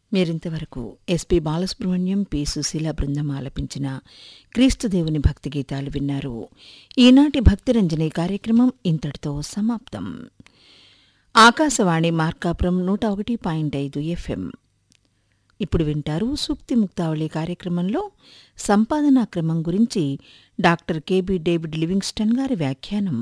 మీరింతవరకు SP Balasubrahmanyam P Susheela బృందం ఆలపించిన క్రీస్తుదేవుని భక్తి గీతాలు విన్నారు ఈనాటి భక్తిరంజని కార్యక్రమం ఇంతటితో సమాప్తం ఆకాశవాణి మార్కాపురం నూట ఒకటి పాయింట్ ఐదు ఎఫ్ఎం ఇప్పుడు వింటారు సూక్తి ముక్తావళి కార్యక్రమంలో సంపాదనా క్రమం గురించి డాక్టర్ కెబి డేవిడ్ లివింగ్స్టన్ గారి వ్యాఖ్యానం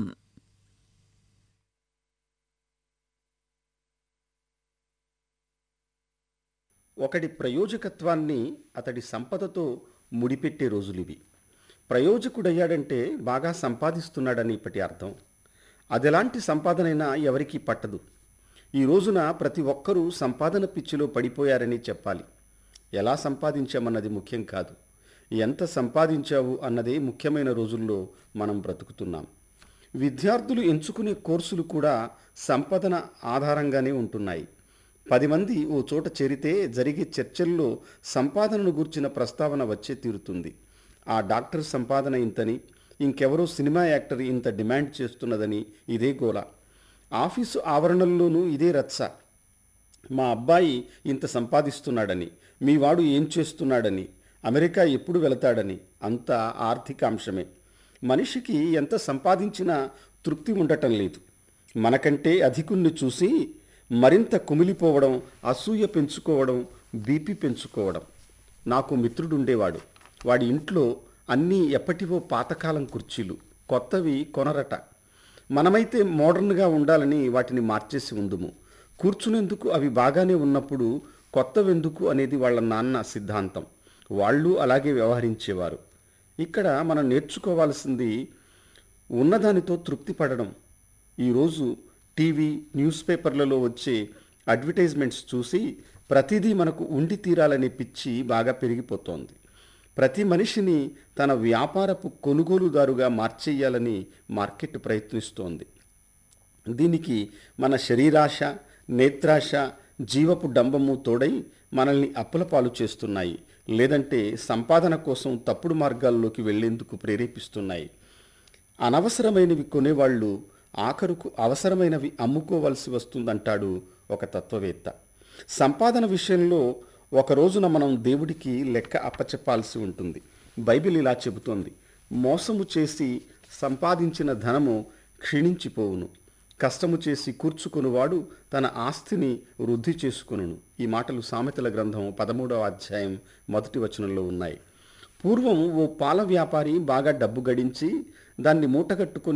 ఒకడి ప్రయోజకత్వాన్ని అతడి సంపదతో ముడిపెట్టే రోజులివి ప్రయోజకుడయ్యాడంటే బాగా సంపాదిస్తున్నాడని ఇప్పటి అర్థం అదెలాంటి సంపాదనైనా ఎవరికీ పట్టదు ఈ రోజున ప్రతి ఒక్కరూ సంపాదన పిచ్చిలో పడిపోయారని చెప్పాలి ఎలా సంపాదించామన్నది ముఖ్యం కాదు ఎంత సంపాదించావు అన్నదే ముఖ్యమైన రోజుల్లో మనం బ్రతుకుతున్నాం విద్యార్థులు ఎంచుకునే కోర్సులు కూడా సంపదన ఆధారంగానే ఉంటున్నాయి పది మంది ఓ చోట చేరితే జరిగే చర్చల్లో సంపాదనను గూర్చిన ప్రస్తావన వచ్చే తీరుతుంది ఆ డాక్టర్ సంపాదన ఇంతని ఇంకెవరో సినిమా యాక్టర్ ఇంత డిమాండ్ చేస్తున్నదని ఇదే గోల ఆఫీసు ఆవరణల్లోనూ ఇదే రచ్చ మా అబ్బాయి ఇంత సంపాదిస్తున్నాడని మీ వాడు ఏం చేస్తున్నాడని అమెరికా ఎప్పుడు వెళతాడని అంతా ఆర్థిక అంశమే మనిషికి ఎంత సంపాదించినా తృప్తి ఉండటం లేదు మనకంటే అధికుణ్ణి చూసి మరింత కుమిలిపోవడం అసూయ పెంచుకోవడం బీపీ పెంచుకోవడం నాకు మిత్రుడుండేవాడు వాడి ఇంట్లో అన్నీ ఎప్పటివో పాతకాలం కుర్చీలు కొత్తవి కొనరట మనమైతే మోడర్న్గా ఉండాలని వాటిని మార్చేసి ఉందుము కూర్చునేందుకు అవి బాగానే ఉన్నప్పుడు కొత్తవెందుకు అనేది వాళ్ళ నాన్న సిద్ధాంతం వాళ్ళు అలాగే వ్యవహరించేవారు ఇక్కడ మనం నేర్చుకోవాల్సింది ఉన్నదానితో తృప్తి పడడం ఈరోజు టీవీ న్యూస్ పేపర్లలో వచ్చే అడ్వర్టైజ్మెంట్స్ చూసి ప్రతిదీ మనకు ఉండి తీరాలనే పిచ్చి బాగా పెరిగిపోతోంది ప్రతి మనిషిని తన వ్యాపారపు కొనుగోలుదారుగా మార్చేయాలని మార్కెట్ ప్రయత్నిస్తోంది దీనికి మన శరీరాశ నేత్రాశ జీవపు డంబము తోడై మనల్ని అప్పులపాలు చేస్తున్నాయి లేదంటే సంపాదన కోసం తప్పుడు మార్గాల్లోకి వెళ్లేందుకు ప్రేరేపిస్తున్నాయి అనవసరమైనవి కొనేవాళ్ళు ఆఖరుకు అవసరమైనవి అమ్ముకోవాల్సి వస్తుందంటాడు ఒక తత్వవేత్త సంపాదన విషయంలో ఒక రోజున మనం దేవుడికి లెక్క అప్పచెప్పాల్సి ఉంటుంది బైబిల్ ఇలా చెబుతోంది మోసము చేసి సంపాదించిన ధనము క్షీణించిపోవును కష్టము చేసి కూర్చుకొనువాడు తన ఆస్తిని వృద్ధి చేసుకొనును ఈ మాటలు సామెతల గ్రంథం పదమూడవ అధ్యాయం మొదటి వచనంలో ఉన్నాయి పూర్వం ఓ పాల వ్యాపారి బాగా డబ్బు గడించి దాన్ని మూటగట్టుకొని